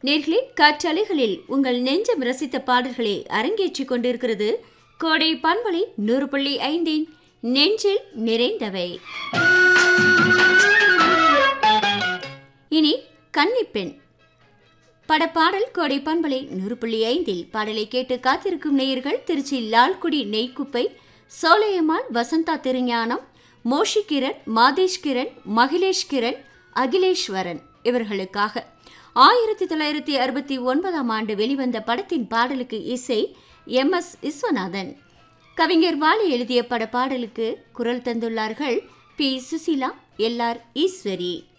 நேர்களே காற்றலைகளில் உங்கள் நெஞ்சம் ரசித்த பாடல்களை அரங்கேற்றிக் கொண்டிருக்கிறது கோடை பண்பலை நூறு புள்ளி ஐந்தின் நெஞ்சில் நிறைந்தவை இனி கன்னிப்பெண் படப்பாடல் கோடை பண்பலை நூறு புள்ளி ஐந்தில் பாடலை கேட்டு காத்திருக்கும் நேயர்கள் திருச்சி லால்குடி நெய்க்குப்பை சோலையம்மாள் வசந்தா திருஞானம் மோஷி கிரண் மாதேஷ் கிரண் மகிலேஷ் கிரண் அகிலேஸ்வரன் இவர்களுக்காக ஆயிரத்தி தொள்ளாயிரத்தி அறுபத்தி ஒன்பதாம் ஆண்டு வெளிவந்த படத்தின் பாடலுக்கு இசை எம் எஸ் விஸ்வநாதன் கவிஞர் வாலி எழுதிய பட பாடலுக்கு குரல் தந்துள்ளார்கள் P Susheela L R Eswari